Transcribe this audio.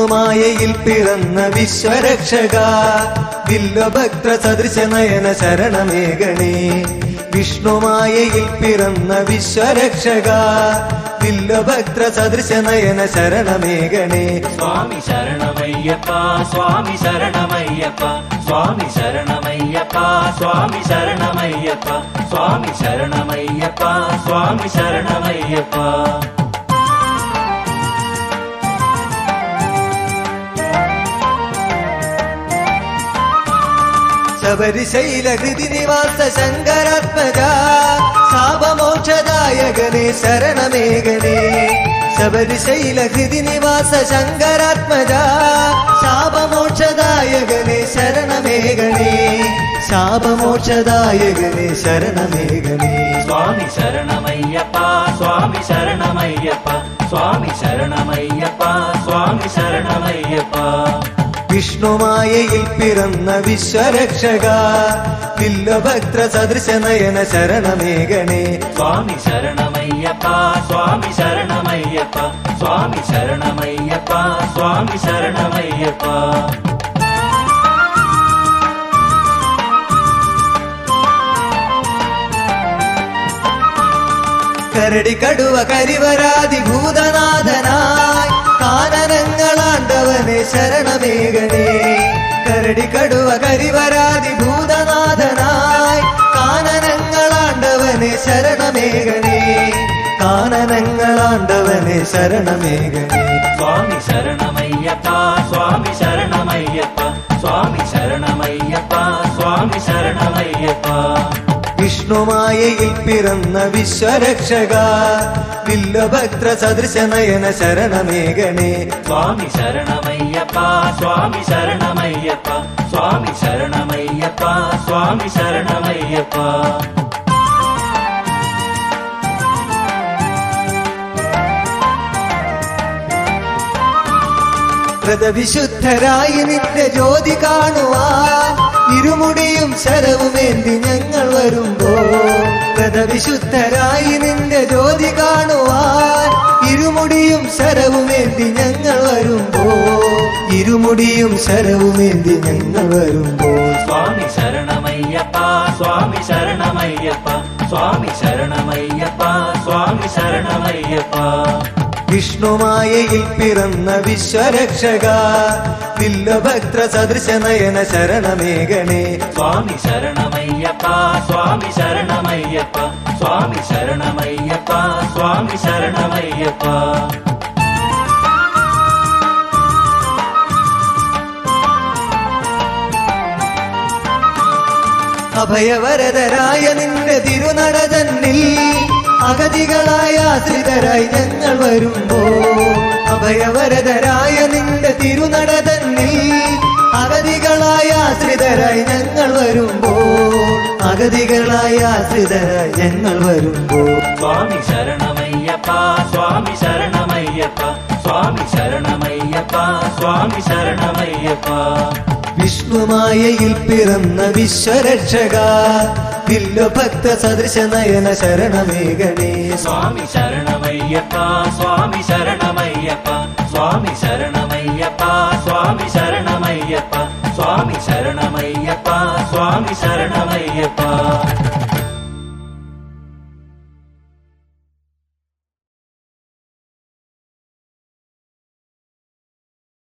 വിഷ്ണുമായയിൽ പിറന്ന വിശ്വരക്ഷക വില്ലഭക്ത സദൃശ നയന ശരണമേകണേ വിഷ്ണുമായയിൽ പിറന്ന വിശ്വരക്ഷക വില്ലഭക്ത സദൃശ നയന ശരണമേകണേ സ്വാമി ശരണമയ്യപ്പ സ്വാമി ശരണമയ്യപ്പ സ്വാമി ശരണമയ്യപ്പ സ്വാമി ശരണമയ്യപ്പ സ്വാമി ശരണമയ്യപ്പ സ്വാമി ശരണമയ്യപ്പ ശബരിശൈല ഹൃതി നിവാസ ശങ്കരാത്മജ ശാപമോക്ഷദായകനെ ശരണമേകനേ ശബരിശൈല ഹൃതി നിവാസ ശങ്കരാത്മജ ശാപമോക്ഷദായകനെ ശരണമേകനേ ശാപമോക്ഷദായകനെ ശരണമേകനേ സ്വാമി ശരണമയ്യപ്പ സ്വാമി ശരണമയ്യപ്പ സ്വാമി ശരണമയ്യപ്പ സ്വാമി ശരണമയ്യപ്പ വിഷ്ണുമായയിൽ പിറന്ന വിശ്വരക്ഷക വില്ലഭക്ത സദൃശ നയന ശരണമേകണേ സ്വാമി ശരണമയ്യപ്പ സ്വാമി ശരണമയ്യപ്പ സ്വാമി ശരണമയ്യപ്പ സ്വാമി ശരണമയ്യപ്പ കരടി കടുവ കരിവരാതി ഭൂതനാഥനായി കാനനങ്ങളാണ്ടവനെ ശരണമേകണേ കരടി കടുവ കരിവരാതി ഭൂതനാഥനായി കാനനങ്ങളാണ്ടവനെ ശരണമേകണേ കാനനങ്ങളാണ്ടവനെ ശരണമേകണേ സ്വാമി ശരണമയ്യപ്പ സ്വാമി ശരണമയ്യപ്പ സ്വാമി ശരണമയ്യപ്പ സ്വാമി ശരണമയ്യപ്പ വിഷ്ണുമായയിൽ പിറന്ന വിശ്വരക്ഷക വില്ലഭക്ത സദൃശ നയന ശരണമേകണേ സ്വാമി ശരണമയ്യപ്പ സ്വാമി ശരണമയ്യപ്പ സ്വാമി ശരണമയ്യപ്പ സ്വാമി ശരണമയ്യപ്പ വ്രതവിശുദ്ധരായി നിന്റെ ജ്യോതി കാണുവാൻ ഇരുമുടിയും ശരവുമേന്തി ഞങ്ങൾ വരുമ്പോ വ്രതവിശുദ്ധരായി നിന്റെ ജ്യോതി കാണുവാൻ ഇരുമുടിയും ശരവുമേന്തി ഞങ്ങൾ വരുമ്പോ ഇരുമുടിയും ശരവുമേന്തി ഞങ്ങൾ വരുമ്പോ സ്വാമി ശരണമയ്യപ്പ സ്വാമി ശരണമയ്യപ്പ സ്വാമി ശരണമയ്യപ്പ സ്വാമി ശരണമയ്യപ്പ വിഷ്ണുമായയിൽ പിറന്ന വിശ്വരക്ഷക വില്ലഭക്ത സദൃശ നയന ശരണമേകണേ സ്വാമി ശരണമയ്യപ്പ സ്വാമി ശരണമയ്യപ്പ സ്വാമി ശരണമയ്യപ്പ സ്വാമി ശരണമയ്യപ്പ അഭയവരതരായ നിന്റെ തിരുനടതന്നിൽ അഗതികളായ ആശ്രിതരായി ഞങ്ങൾ വരുമ്പോ അഭയവരതരായ നിന്റെ തിരുനടതന്നിൽ അഗതികളായ ആശ്രിതരായി ഞങ്ങൾ വരുമ്പോ അഗതികളായ ആശ്രിതരായി ഞങ്ങൾ വരുമ്പോ സ്വാമി ശരണമയ്യപ്പ സ്വാമി ശരണമയ്യപ്പ സ്വാമി ശരണമയ്യപ്പ സ്വാമി ശരണമയ്യപ്പ വിഷ്ണുമായയിൽ പിറന്ന വിശ്വരക്ഷക വില്ലുഭക്ത സദൃശ നയന ശരണമേകണേ സ്വാമി ശരണമയ്യപ്പ സ്വാമി ശരണമയ്യപ്പ സ്വാമി ശരണമയ്യപ്പ സ്വാമി ശരണമയ്യപ്പ സ്വാമി ശരണമയ്യപ്പ സ്വാമി ശരണമയ്യപ്പ